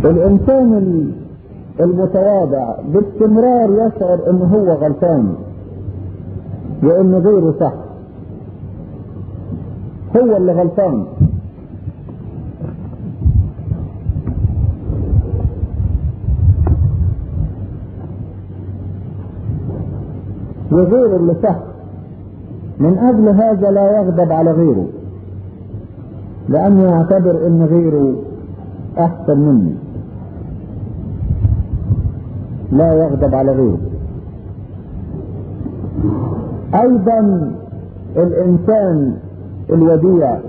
الانسان المتواضع باستمرار يشعر ان هو غلطان وان غيره صح هو اللي غلطان وغيره اللي صح من اجل هذا لا يغضب على غيره لانه يعتبر ان غيره احسن مني لا يغضب على غيره ايضا الانسان الوديع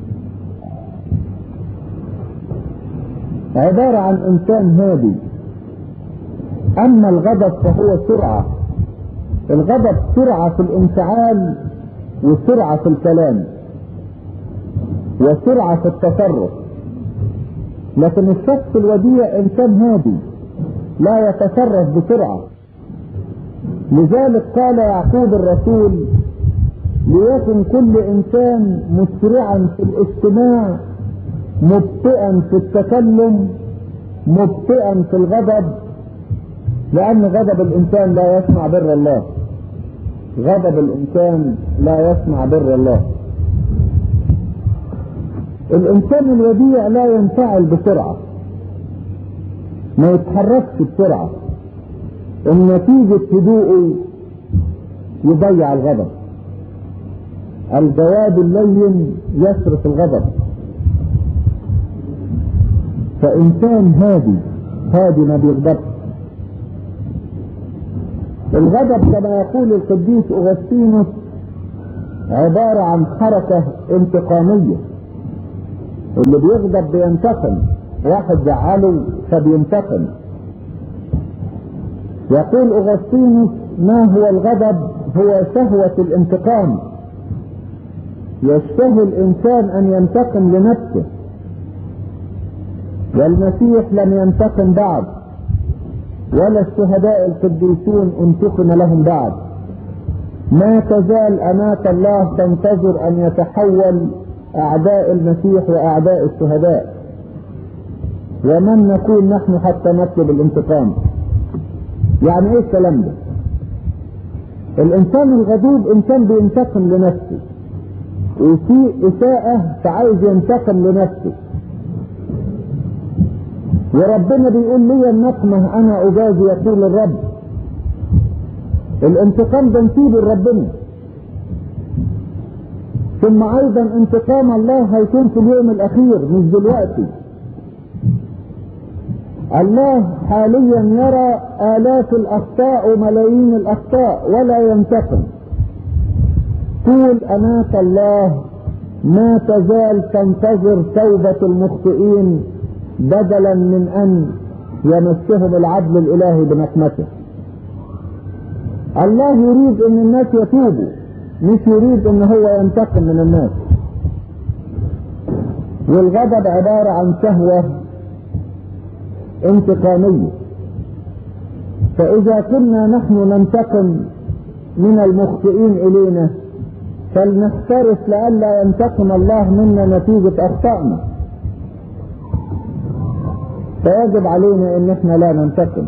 عبارة عن انسان هادي اما الغضب فهو سرعة الغضب سرعة في الانفعال وسرعة في الكلام وسرعة في التصرف لكن الشخص الوديع انسان هادي لا يتصرف بسرعة لذلك قال يعقوب الرسول ليكن كل انسان مسرعا في الاجتماع مبطئا في التكلم مبطئا في الغضب لان غضب الانسان لا يسمع بر الله غضب الانسان لا يسمع بر الله الانسان الوديع لا ينفعل بسرعه ما يتحركش بسرعه النتيجه هدوءه يضيع الغضب الجواب اللين يصرف الغضب فانسان هادي هادي ما بيغضبش الغضب كما يقول القديس اغسطينوس عبارة عن حركة انتقامية اللي بيغضب بينتقم واحد زعله فبينتقم يقول اغسطينوس ما هو الغضب هو شهوة الانتقام يشتهي الانسان ان ينتقم لنفسه والمسيح لم ينتقم بعد ولا الشهداء القديسون انتقم لهم بعد ما تزال أمات الله تنتظر أن يتحول أعداء المسيح وأعداء الشهداء ومن نكون نحن حتى نطلب الانتقام يعني ايه الكلام ده الانسان الغضوب انسان بينتقم لنفسه وفي اساءة فعايز ينتقم لنفسه وربنا بيقول لي النقمة انا اجازي يقول الرب الانتقام ده نسيبه لربنا ثم ايضا انتقام الله هيكون في اليوم الاخير مش دلوقتي الله حاليا يرى الاف الاخطاء وملايين الاخطاء ولا ينتقم طول امات الله ما تزال تنتظر توبة المخطئين بدلا من ان يمسهم العدل الالهي بنقمته الله يريد ان الناس يتوبوا مش يريد ان هو ينتقم من الناس والغضب عبارة عن شهوة انتقامية فإذا كنا نحن ننتقم من المخطئين إلينا فلنحترس لئلا ينتقم الله منا نتيجة أخطائنا فيجب علينا ان احنا لا ننتقم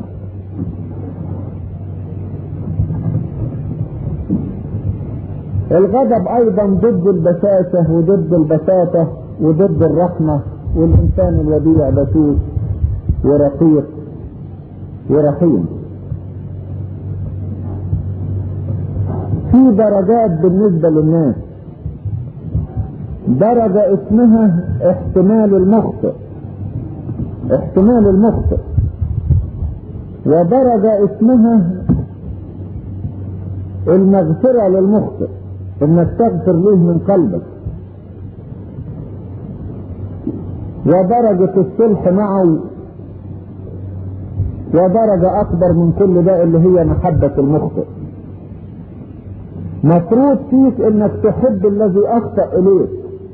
الغضب ايضا ضد البساسة وضد البساطة وضد الرحمة والانسان الوديع بسيط ورقيق ورحيم في درجات بالنسبة للناس درجة اسمها احتمال المخطئ احتمال المخطئ ودرجة اسمها المغفرة للمخطئ انك تغفر له من قلبك ودرجة الصلح معه ودرجة اكبر من كل ده اللي هي محبة المخطئ مفروض فيك انك تحب الذي اخطأ اليك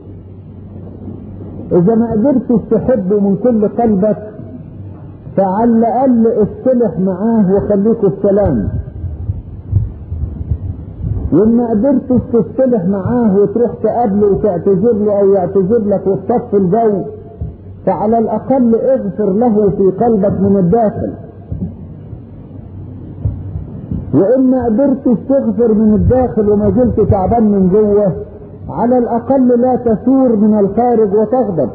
اذا ما قدرتش تحبه من كل قلبك فعلى الاقل اصطلح معاه وخليكوا السلام وان ما قدرتش تصطلح معاه وتروح تقابله وتعتذر له او يعتذر لك وتصفي الجو فعلى الأقل اغفر له في قلبك من الداخل وإن ما قدرتش تغفر من الداخل وما زلت تعبان من جوه على الأقل لا تثور من الخارج وتغضب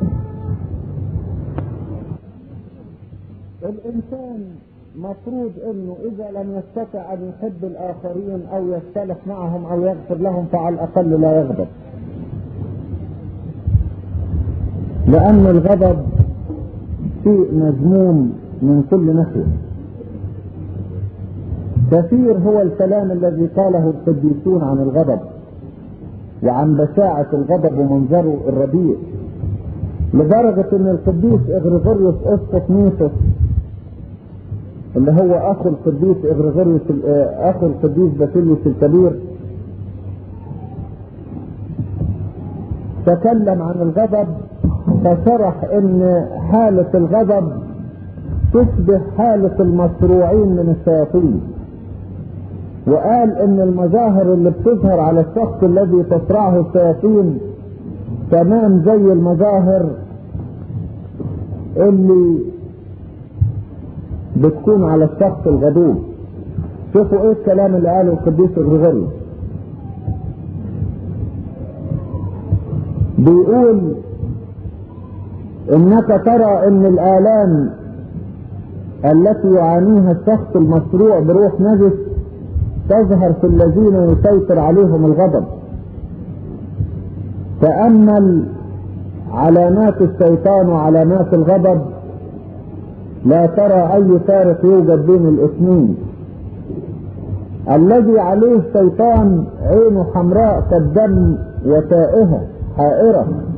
الإنسان مفروض انه اذا لم يستطع ان يحب الاخرين او يختلف معهم او يغفر لهم فعلى الاقل لا يغضب لان الغضب شيء مذموم من كل ناحيه كثير هو الكلام الذي قاله القديسون عن الغضب وعن بشاعة الغضب ومنظره الرديء لدرجة ان القديس اغريغوريوس اسقف نيسوس اللي هو اخو القديس اغريغوريوس اخو القديس باسيليوس الكبير تكلم عن الغضب فشرح ان حالة الغضب تشبه حالة المصروعين من الشياطين وقال ان المظاهر اللي بتظهر على الشخص الذي تصرعه الشياطين تمام زي المظاهر اللي بتكون على الشخص الغضوب شوفوا ايه الكلام اللي قاله القديس غريغوريوس بيقول انك ترى ان الالام التي يعانيها الشخص المصروع بروح نجس تظهر في الذين يسيطر عليهم الغضب تأمل علامات الشيطان وعلامات الغضب لا ترى اي فارق يوجد بين الاثنين الذي عليه الشيطان عينه حمراء كالدم وتائهة حائرة